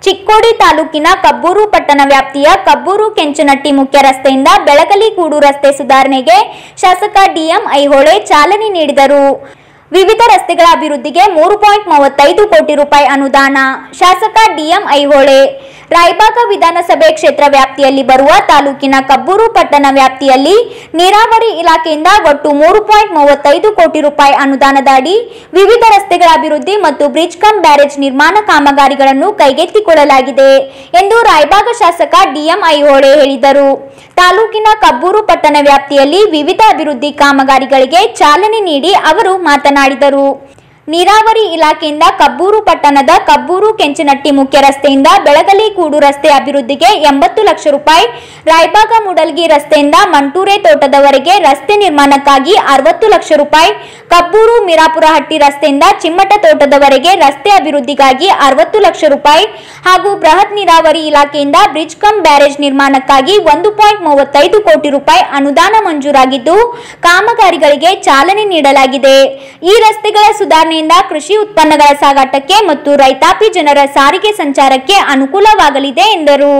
ಚಿಕ್ಕೋಡಿ ತಾಲೂಕಿನ ಕಬ್ಬೂರು ಪಟ್ಟಣ ವ್ಯಾಪ್ತಿಯ ಕಬ್ಬೂರು ಕೆಂಚನಟ್ಟಿ ಮುಖ್ಯ ರಸ್ತೆಯಿಂದ ಬೆಳಗಲಿಗೂಡು ರಸ್ತೆ ಸುಧಾರಣೆಗೆ ಶಾಸಕ ಡಿಎಂ ಐಹೊಳೆ ಚಾಲನೆ ನೀಡಿದರು ವಿವಿಧ ರಸ್ತೆಗಳ ಅಭಿವೃದ್ಧಿಗೆ ಮೂರು ಪಾಯಿಂಟ್ ಮೂವತ್ತೈದು ಕೋಟಿ ರೂಪಾಯಿ ಅನುದಾನ ಶಾಸಕ ಡಿಎಂ ಐಹೊಳೆ ರಾಯಬಾಗ ವಿಧಾನಸಭೆ ಕ್ಷೇತ್ರ ವ್ಯಾಪ್ತಿಯಲ್ಲಿ ಬರುವ ತಾಲೂಕಿನ ಕಬ್ಬೂರು ಪಟ್ಟಣ ವ್ಯಾಪ್ತಿಯಲ್ಲಿ ನೀರಾವರಿ ಇಲಾಖೆಯಿಂದ ಒಟ್ಟು ಮೂರು ಪಾಯಿಂಟ್ ಮೂವತ್ತೈದು ಕೋಟಿ ರೂಪಾಯಿ ಅನುದಾನದ ಅಡಿ ವಿವಿಧ ರಸ್ತೆಗಳ ಅಭಿವೃದ್ಧಿ ಮತ್ತು ಬ್ರಿಡ್ಜ್ ಕಮ್ ಬ್ಯಾರೇಜ್ ನಿರ್ಮಾಣ ಕಾಮಗಾರಿಗಳನ್ನು ಕೈಗೆತ್ತಿಕೊಳ್ಳಲಾಗಿದೆ ಎಂದು ರಾಯಬಾಗ ಶಾಸಕ ಡಿಎಂ ಐಹೊಳೆ ಹೇಳಿದರು ತಾಲೂಕಿನ ಕಬ್ಬೂರು ಪಟ್ಟಣ ವ್ಯಾಪ್ತಿಯಲ್ಲಿ ವಿವಿಧ ಅಭಿವೃದ್ಧಿ ಕಾಮಗಾರಿಗಳಿಗೆ ಚಾಲನೆ ನೀಡಿ ಅವರು ಮಾತನಾಡಿದರು ನೀರಾವರಿ ಇಲಾಖೆಯಿಂದ ಕಬ್ಬೂರು ಪಟ್ಟಣದ ಕಬ್ಬೂರು ಕೆಂಚನಟ್ಟಿ ಮುಖ್ಯ ರಸ್ತೆಯಿಂದ ಬೆಳಗಲಿ ಕೂಡು ರಸ್ತೆ ಅಭಿವೃದ್ಧಿಗೆ ಎಂಬತ್ತು ಲಕ್ಷ ರೂಪಾಯಿ ರಾಯಬಾಗ ಮುಡಲ್ಗಿ ರಸ್ತೆಯಿಂದ ಮಂಟೂರೆ ತೋಟದವರೆಗೆ ರಸ್ತೆ ನಿರ್ಮಾಣಕ್ಕಾಗಿ ಅರವತ್ತು ಲಕ್ಷ ರೂಪಾಯಿ ಕಬ್ಬೂರು ಮಿರಾಪುರ ಹಟ್ಟಿ ರಸ್ತೆಯಿಂದ ಚಿಮ್ಮಟ ತೋಟದವರೆಗೆ ರಸ್ತೆ ಅಭಿವೃದ್ಧಿಗಾಗಿ ಅರವತ್ತು ಲಕ್ಷ ರೂಪಾಯಿ ಹಾಗೂ ಬೃಹತ್ ನೀರಾವರಿ ಇಲಾಖೆಯಿಂದ ಬ್ರಿಡ್ಜ್ ಕಮ್ ಬ್ಯಾರೇಜ್ ನಿರ್ಮಾಣಕ್ಕಾಗಿ ಒಂದು ಪಾಯಿಂಟ್ ಮೂವತ್ತೈದು ಕೋಟಿ ರೂಪಾಯಿ ಅನುದಾನ ಮಂಜೂರಾಗಿದ್ದು ಕಾಮಗಾರಿಗಳಿಗೆ ಚಾಲನೆ ನೀಡಲಾಗಿದೆ ಈ ರಸ್ತೆಗಳ ಸುಧಾರಣೆಯಿಂದ ಕೃಷಿ ಉತ್ಪನ್ನಗಳ ಸಾಗಾಟಕ್ಕೆ ಮತ್ತು ರೈತಾಪಿ ಜನರ ಸಾರಿಗೆ ಸಂಚಾರಕ್ಕೆ ಅನುಕೂಲವಾಗಲಿದೆ ಎಂದರು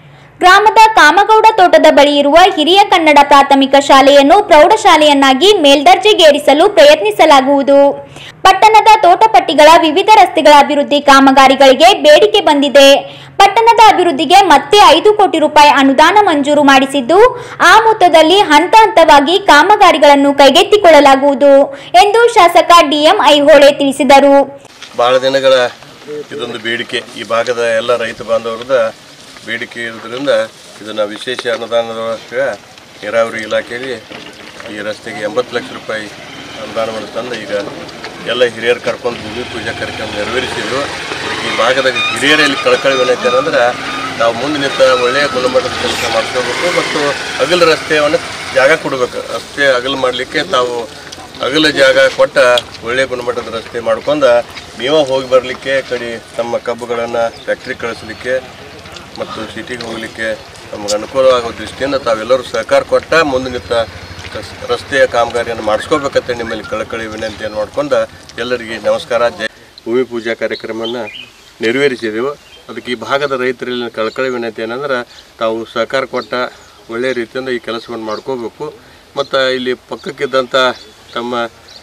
ಗ್ರಾಮದ ಕಾಮಗೌಡ ತೋಟದ ಬಳಿ ಇರುವ ಹಿರಿಯ ಕನ್ನಡ ಪ್ರಾಥಮಿಕ ಶಾಲೆಯನ್ನು ಪ್ರೌಢಶಾಲೆಯನ್ನಾಗಿ ಮೇಲ್ದರ್ಜೆಗೇರಿಸಲು ಪ್ರಯತ್ನಿಸಲಾಗುವುದು ಪಟ್ಟಣದ ತೋಟಪಟ್ಟಿಗಳ ವಿವಿಧ ರಸ್ತೆಗಳ ಅಭಿವೃದ್ಧಿ ಕಾಮಗಾರಿಗಳಿಗೆ ಬೇಡಿಕೆ ಬಂದಿದೆ ಪಟ್ಟಣದ ಅಭಿವೃದ್ಧಿಗೆ ಮತ್ತೆ ಐದು ಕೋಟಿ ರೂಪಾಯಿ ಅನುದಾನ ಮಂಜೂರು ಮಾಡಿಸಿದ್ದು ಆ ಮೊತ್ತದಲ್ಲಿ ಹಂತ ಹಂತವಾಗಿ ಕಾಮಗಾರಿಗಳನ್ನು ಕೈಗೆತ್ತಿಕೊಳ್ಳಲಾಗುವುದು ಎಂದು ಶಾಸಕ ಡಿಎಂ ಐಹೊಳೆ ತಿಳಿಸಿದರು ಭಾಳ ದಿನಗಳ ಇದೊಂದು ಬೇಡಿಕೆ ಈ ಭಾಗದ ಎಲ್ಲ ರೈತ ಬಾಂಧವರದ ಬೇಡಿಕೆ ಇರೋದ್ರಿಂದ ಇದನ್ನು ವಿಶೇಷ ಅನುದಾನದೊಳಗೆ ನೀರಾವರಿ ಇಲಾಖೆಯಲ್ಲಿ ಈ ರಸ್ತೆಗೆ ಎಂಬತ್ತು ಲಕ್ಷ ರೂಪಾಯಿ ಅನುದಾನವನ್ನು ತಂದು ಈಗ ಎಲ್ಲ ಹಿರಿಯರು ಕರ್ಕೊಂಡು ಭೂಮಿ ಪೂಜಾ ಕಾರ್ಯಕ್ರಮ ನೆರವೇರಿಸಿದ್ರು ಈ ಭಾಗದ ಹಿರಿಯರಲ್ಲಿ ಕಳಕಳಿ ವಿನಂತಿ ಏನಂದ್ರೆ ನಾವು ಮುಂದೆ ನಿಂತ ಒಳ್ಳೆಯ ಗುಣಮಟ್ಟದ ಕೆಲಸ ಮಾಡ್ಕೋಬೇಕು ಮತ್ತು ಅಗಲ ರಸ್ತೆಯನ್ನು ಜಾಗ ಕೊಡಬೇಕು ರಸ್ತೆ ಅಗಲ ಮಾಡಲಿಕ್ಕೆ ತಾವು ಅಗಲ ಜಾಗ ಕೊಟ್ಟ ಒಳ್ಳೆಯ ಗುಣಮಟ್ಟದ ರಸ್ತೆ ಮಾಡ್ಕೊಂಡು ನೀವೇ ಹೋಗಿ ಬರಲಿಕ್ಕೆ ಕಡೆ ತಮ್ಮ ಕಬ್ಬುಗಳನ್ನು ಫ್ಯಾಕ್ಟ್ರಿ ಕಳಿಸ್ಲಿಕ್ಕೆ ಮತ್ತು ಸಿಟಿಗೆ ಹೋಗಲಿಕ್ಕೆ ನಮಗೆ ಅನುಕೂಲವಾಗೋ ದೃಷ್ಟಿಯಿಂದ ತಾವೆಲ್ಲರೂ ಸಹಕಾರ ಕೊಟ್ಟ ಮುಂದೆ ನಿಂತ ರಸ್- ರಸ್ತೆಯ ಕಾಮಗಾರಿಯನ್ನು ಮಾಡಿಸ್ಕೋಬೇಕಂತ ನಿಮ್ಮಲ್ಲಿ ಕಳಕಳಿ ವಿನಂತಿಯನ್ನು ಮಾಡ್ಕೊಂಡು ಎಲ್ಲರಿಗೆ ನಮಸ್ಕಾರ ಜೈ ಭೂಮಿ ಪೂಜಾ ಕಾರ್ಯಕ್ರಮವನ್ನು ನೆರವೇರಿಸಿದೆವು ಅದಕ್ಕೆ ಈ ಭಾಗದ ರೈತರಲ್ಲಿ ಕಳಕಳಿ ವಿನಂತಿ ಏನಂದ್ರೆ ತಾವು ಸಹಕಾರ ಕೊಟ್ಟ ಒಳ್ಳೆಯ ರೀತಿಯಿಂದ ಈ ಕೆಲಸವನ್ನು ಮಾಡ್ಕೋಬೇಕು ಮತ್ತು ಇಲ್ಲಿ ಪಕ್ಕಕ್ಕಿದ್ದಂಥ ತಮ್ಮ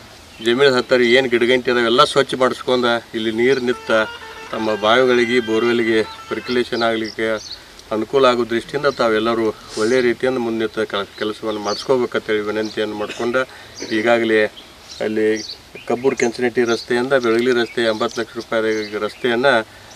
ಜಮೀನು ಹತ್ತರ ಏನು ಗಿಡಗಂಟಿ ಅದಾವೆ ಎಲ್ಲ ಸ್ವಚ್ಛ ಮಾಡಿಸ್ಕೊಂಡು ಇಲ್ಲಿ ನೀರು ನಿಂತ ತಮ್ಮ ಬಾವಿಗಳಿಗೆ ಬೋರ್ವೆಲ್ಗೆ ಸರ್ಕ್ಯುಲೇಷನ್ ಆಗಲಿಕ್ಕೆ ಅನುಕೂಲ ಆಗೋ ದೃಷ್ಟಿಯಿಂದ ತಾವೆಲ್ಲರೂ ಒಳ್ಳೆಯ ರೀತಿಯಿಂದ ಮುಂದಿನ ಕೆಲಸವನ್ನು ಮಾಡಿಸ್ಕೋಬೇಕಂತೇಳಿ ವಿನಂತಿಯನ್ನು ಮಾಡಿಕೊಂಡು ಈಗಾಗಲೇ ಅಲ್ಲಿ ಕಬ್ಬೂರು ಕೆಂಚನಟ್ಟಿ ರಸ್ತೆಯಿಂದ ಬೆಳಗಲಿ ರಸ್ತೆ ಎಂಬತ್ತು ಲಕ್ಷ ರೂಪಾಯಿ ರಸ್ತೆಯನ್ನು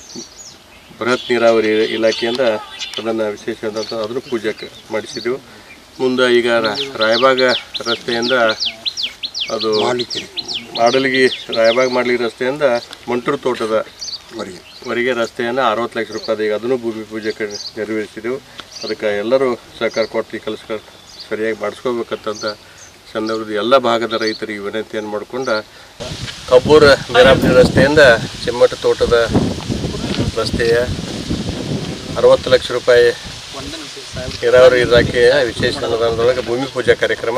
ಬೃಹತ್ ನೀರಾವರಿ ಇಲಾಖೆಯಿಂದ ಅದನ್ನು ವಿಶೇಷವಾದಂಥ ಅದನ್ನು ಪೂಜೆಗೆ ಮಾಡಿಸಿದೆವು ಮುಂದೆ ಈಗ ರ- ರಾಯಬಾಗ ರಸ್ತೆಯಿಂದ ಅದು ಮಾಡಲಿಗೆ ರಾಯಬಾಗ್ ಮಾಡಲಿಗೆ ರಸ್ತೆಯಿಂದ ಮಂಟೂರು ತೋಟದ ವರೆಗೆ ರಸ್ತೆಯನ್ನು ಅರವತ್ತು ಲಕ್ಷ ರೂಪಾಯಿ ಈಗ ಅದನ್ನು ಭೂಮಿ ಪೂಜೆಗೆ ನೆರವೇರಿಸಿದೆವು ಅದಕ್ಕೆ ಎಲ್ಲರೂ ಸಹಕಾರ ಕೊಟ್ಟು ಈ ಕೆಲಸ ಸರಿಯಾಗಿ ಮಾಡಿಸ್ಕೋಬೇಕಂತಂದ ಸಂದರ್ಭದ ಎಲ್ಲ ಭಾಗದ ರೈತರಿಗೆ ವಿನಂತಿಯನ್ನು ಮಾಡಿಕೊಂಡು ಕಬ್ಬೂರ ಮೇರಾಪುರಿ ರಸ್ತೆಯಿಂದ ಚಿಮ್ಮಟ ತೋಟದ ರಸ್ತೆಯ ಅರವತ್ತು ಲಕ್ಷ ರೂಪಾಯಿ ನೀರಾವರಿ ಇಲಾಖೆಯ ವಿಶೇಷ ಅನುದಾನದೊಳಗೆ ಭೂಮಿ ಪೂಜಾ ಕಾರ್ಯಕ್ರಮ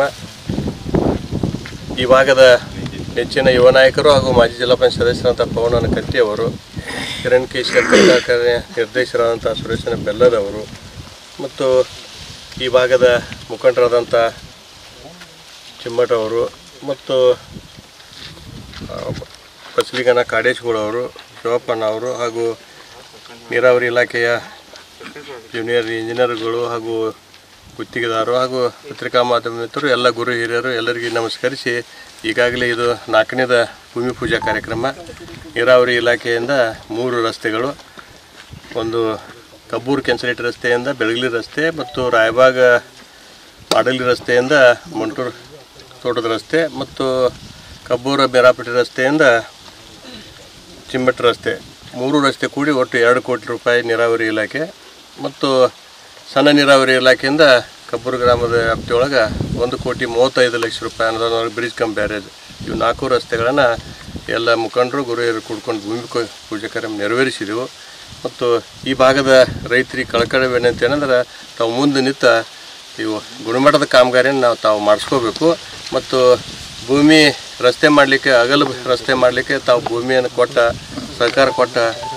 ಈ ಭಾಗದ ನೆಚ್ಚಿನ ಯುವ ನಾಯಕರು ಹಾಗೂ ಮಾಜಿ ಜಿಲ್ಲಾ ಪಂಚಾಯತ್ ಸದಸ್ಯರಾದಂಥ ಪವನನ ಕತ್ತಿ ಅವರು ಕಿರಣ್ ಕೇಶರ್ ಕೈಗಾರಿಕೆ ನಿರ್ದೇಶಕರಾದಂಥ ಸುರೇಶನ ಬೆಲ್ಲದವರು ಮತ್ತು ಈ ಭಾಗದ ಮುಖಂಡರಾದಂಥ ಚಿಮ್ಮಟ ಅವರು ಮತ್ತು ಆ, ಬಸಲಿಗನ ಕಾಡೇಶ್ಗೌಡವರು ಶಿವಪ್ಪಣ್ಣ ಅವರು ಹಾಗೂ ನೀರಾವರಿ ಇಲಾಖೆಯ ಜೂನಿಯರ್ ಇಂಜಿನಿಯರ್ಗಳು ಹಾಗೂ ಗುತ್ತಿಗೆದಾರರು ಹಾಗೂ ಪತ್ರಿಕಾ ಮಾಧ್ಯಮ ಮಿತ್ರರು ಎಲ್ಲ ಗುರು ಹಿರಿಯರು ಎಲ್ಲರಿಗೂ ನಮಸ್ಕರಿಸಿ ಈಗಾಗಲೇ ಇದು ನಾಲ್ಕನೇದ ಭೂಮಿ ಪೂಜಾ ಕಾರ್ಯಕ್ರಮ ನೀರಾವರಿ ಇಲಾಖೆಯಿಂದ ಮೂರು ರಸ್ತೆಗಳು ಒಂದು ಕಬ್ಬೂರು ಕೆಂಚನಟ್ಟಿ ರಸ್ತೆಯಿಂದ ಬೆಳಗಲಿ ರಸ್ತೆ ಮತ್ತು ರಾಯಬಾಗ ಮಾಡಲಿ ರಸ್ತೆಯಿಂದ ಮಂಟೂರು ತೋಟದ ರಸ್ತೆ ಮತ್ತು ಕಬ್ಬೂರ ಬೇರಾಪಟ್ಟಿ ರಸ್ತೆಯಿಂದ ಚಿಮ್ಮಟ ರಸ್ತೆ ಮೂರು ರಸ್ತೆ ಕೂಡಿ ಒಟ್ಟು ಎರಡು ಕೋಟಿ ರೂಪಾಯಿ ನೀರಾವರಿ ಇಲಾಖೆ ಮತ್ತು ಸಣ್ಣ ನೀರಾವರಿ ಇಲಾಖೆಯಿಂದ ಕಬ್ಬೂರು ಗ್ರಾಮದ ವ್ಯಾಪ್ತಿಯೊಳಗೆ ಒಂದು ಕೋಟಿ ಮೂವತ್ತೈದು ಲಕ್ಷ ರೂಪಾಯಿ ಅನುದಾನ ಬ್ರಿಡ್ಜ್ ಕಮ್ ಬ್ಯಾರೇಜ್ ಇವು ನಾಲ್ಕು ರಸ್ತೆಗಳನ್ನು ಎಲ್ಲ ಮುಖಂಡರು ಗುರುಹಿಯರು ಕೂಡ್ಕೊಂಡು ಭೂಮಿ ಕೊ- ಪೂಜೆ ಕಾರ್ಯ ನೆರವೇರಿಸಿದೆವು ಮತ್ತು ಈ ಭಾಗದ ರೈತರಿಗೆ ಕಳಕಳಿ ವಿನಂತಿ ಏನಂದ್ರೆ ತಾವು ಮುಂದೆ ನಿಂತ ಇವು ಗುಣಮಟ್ಟದ ಕಾಮಗಾರಿಯನ್ನು ನಾವು ತಾವು ಮಾಡಿಸ್ಕೋಬೇಕು ಮತ್ತು ಭೂಮಿ ರಸ್ತೆ ಮಾಡಲಿಕ್ಕೆ ಅಗಲ ರಸ್ತೆ ಮಾಡಲಿಕ್ಕೆ ತಾವು ಭೂಮಿಯನ್ನು ಕೊಟ್ಟ ಸಹಕಾರ ಕೊಟ್ಟ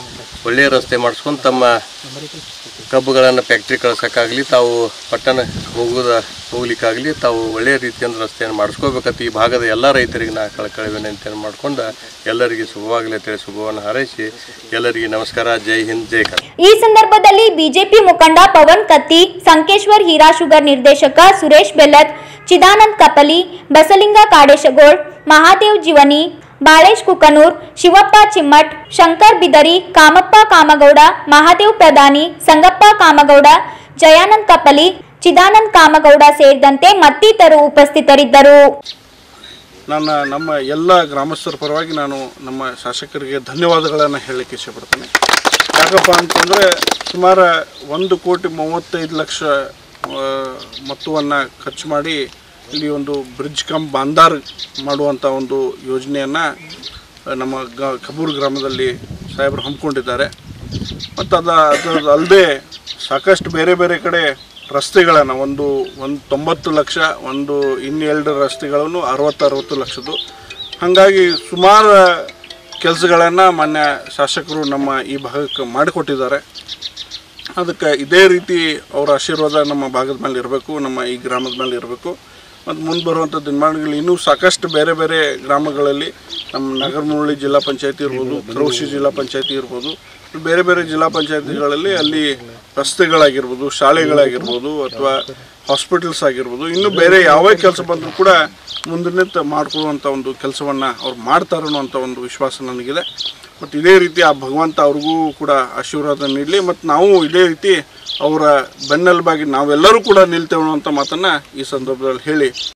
ಒಳ್ಳೆಯ ರಸ್ತೆ ಮಾಡಿಸ್ಕೊಂಡು ತಮ್ಮ ಕಬ್ಬುಗಳನ್ನು ಫ್ಯಾಕ್ಟ್ರಿ ಕಳ್ಸೋಕ್ಕಾಗಲಿ ತಾವು ಪಟ್ಟಣ ಹೋಗೋದ ಹೋಗ್ಲಿಕ್ಕಾಗಲಿ ತಾವು ಒಳ್ಳೆಯ ರೀತಿಯಿಂದ ರಸ್ತೆಯನ್ನು ಮಾಡಿಸ್ಕೋಬೇಕಂತ ಈ ಭಾಗದ ಎಲ್ಲ ರೈತರಿಗೆ ನಾ ಕಳಕಳಿ ವಿನಂತಿಯನ್ನು ಮಾಡ್ಕೊಂಡು ಎಲ್ಲರಿಗೆ ಶುಭವಾಗಲಿ ಅಂತೇಳಿ ಶುಭವನ್ನು ಹಾರೈಸಿ ಎಲ್ಲರಿಗೆ ನಮಸ್ಕಾರ ಜೈ ಹಿಂದ್ ಜೈ ಕರ್ನಾಟಕ ಈ ಸಂದರ್ಭದಲ್ಲಿ ಬಿಜೆಪಿ ಮುಖಂಡ ಪವನ್ ಕತ್ತಿ ಸಂಕೇಶ್ವರ್ ಹೀರಾ ಶುಗರ್ ನಿರ್ದೇಶಕ ಸುರೇಶ್ ಬೆಲ್ಲದ್ ಚಿದಾನಂದ್ ಕಪಲಿ ಬಸಲಿಂಗ ಕಾಡೇಶಗೋಳ್ ಮಹಾದೇವ್ ಜೀವನಿ ಬಾಳೇಶ್ ಕುಕನೂರ್ ಶಿವಪ್ಪ ಚಿಮ್ಮಟ್ ಶಂಕರ್ ಬಿದರಿ ಕಾಮಪ್ಪ ಕಾಮಗೌಡ ಮಹಾದೇವ್ ಪ್ರಧಾನಿ ಸಂಗಪ್ಪ ಕಾಮಗೌಡ ಜಯಾನಂದ್ ಕಪಲಿ ಚಿದಾನಂದ್ ಕಾಮಗೌಡ ಸೇರಿದಂತೆ ಮತ್ತಿತರರು ಉಪಸ್ಥಿತರಿದ್ದರು ನನ್ನ ನಮ್ಮ ಎಲ್ಲ ಗ್ರಾಮಸ್ಥರ ಪರವಾಗಿ ನಾನು ನಮ್ಮ ಶಾಸಕರಿಗೆ ಧನ್ಯವಾದಗಳನ್ನು ಹೇಳಲಿಕ್ಕೆ ಇಷ್ಟಪಡ್ತೇನೆ ಯಾಕಪ್ಪ ಅಂತಂದರೆ ಸುಮಾರು ಒಂದು ಕೋಟಿ ಮೂವತ್ತೈದು ಲಕ್ಷ ಆ, ಮೊತ್ತವನ್ನು ಖರ್ಚು ಮಾಡಿ ಇಲ್ಲಿ ಒಂದು ಬ್ರಿಡ್ಜ್ ಕಮ್ ಬಾಂದಾರ್ ಮಾಡುವಂಥ ಒಂದು ಯೋಜನೆಯನ್ನು ನಮ್ಮ ಗ ಕಬೂರು ಗ್ರಾಮದಲ್ಲಿ ಸಾಹೇಬರು ಹಮ್ಮಿಕೊಂಡಿದ್ದಾರೆ ಮತ್ತು ಅದ ಅದು ಅಲ್ಲದೆ ಸಾಕಷ್ಟು ಬೇರೆ ಬೇರೆ ಕಡೆ ರಸ್ತೆಗಳನ್ನು ಒಂದು ಒಂದು ತೊಂಬತ್ತು ಲಕ್ಷ ಒಂದು ಇನ್ನೆರಡು ರಸ್ತೆಗಳನ್ನು ಅರವತ್ತು ಅರವತ್ತು ಲಕ್ಷದ್ದು ಹಾಗಾಗಿ ಸುಮಾರು ಕೆಲಸಗಳನ್ನು ಮಾನ್ಯ ಶಾಸಕರು ನಮ್ಮ ಈ ಭಾಗಕ್ಕೆ ಮಾಡಿಕೊಟ್ಟಿದ್ದಾರೆ ಅದಕ್ಕೆ ಇದೇ ರೀತಿ ಅವರ ಆಶೀರ್ವಾದ ನಮ್ಮ ಭಾಗದ ಮೇಲೆ ಇರಬೇಕು ನಮ್ಮ ಈ ಗ್ರಾಮದ ಮೇಲೆ ಇರಬೇಕು ಮತ್ತು ಮುಂದೆ ಬರುವಂಥ ದಿನಮಾನಗಳಲ್ಲಿ ಇನ್ನೂ ಸಾಕಷ್ಟು ಬೇರೆ ಬೇರೆ ಗ್ರಾಮಗಳಲ್ಲಿ ನಮ್ಮ ನಗರಮುರಳಿ ಜಿಲ್ಲಾ ಪಂಚಾಯತಿ ಇರ್ಬೋದು ಕರೋಶಿ ಜಿಲ್ಲಾ ಪಂಚಾಯತಿ ಇರ್ಬೋದು ಬೇರೆ ಬೇರೆ ಜಿಲ್ಲಾ ಪಂಚಾಯತಿಗಳಲ್ಲಿ ಅಲ್ಲಿ ರಸ್ತೆಗಳಾಗಿರ್ಬೋದು ಶಾಲೆಗಳಾಗಿರ್ಬೋದು ಅಥವಾ ಹಾಸ್ಪಿಟಲ್ಸ್ ಆಗಿರ್ಬೋದು ಇನ್ನು ಬೇರೆ ಯಾವ ಕೆಲಸ ಬಂದರೂ ಕೂಡ ಮುಂದೆ ನಿಂತು ಮಾಡಿಕೊಡುವಂಥ ಒಂದು ಕೆಲಸವನ್ನು ಅವ್ರು ಮಾಡ್ತಾರೆ ಅನ್ನುವಂಥ ಒಂದು ವಿಶ್ವಾಸ ನನಗಿದೆ ಮತ್ತು ಇದೇ ರೀತಿ ಆ ಭಗವಂತ ಅವ್ರಿಗೂ ಕೂಡ ಆಶೀರ್ವಾದ ನೀಡಲಿ ಮತ್ತು ನಾವು ಇದೇ ರೀತಿ ಅವರ ಬೆನ್ನೆಲುಬಾಗಿ ನಾವೆಲ್ಲರೂ ಕೂಡ ನಿಲ್ತೇವೆ ಅನ್ನುವಂಥ ಮಾತನ್ನು ಈ ಸಂದರ್ಭದಲ್ಲಿ ಹೇಳಿ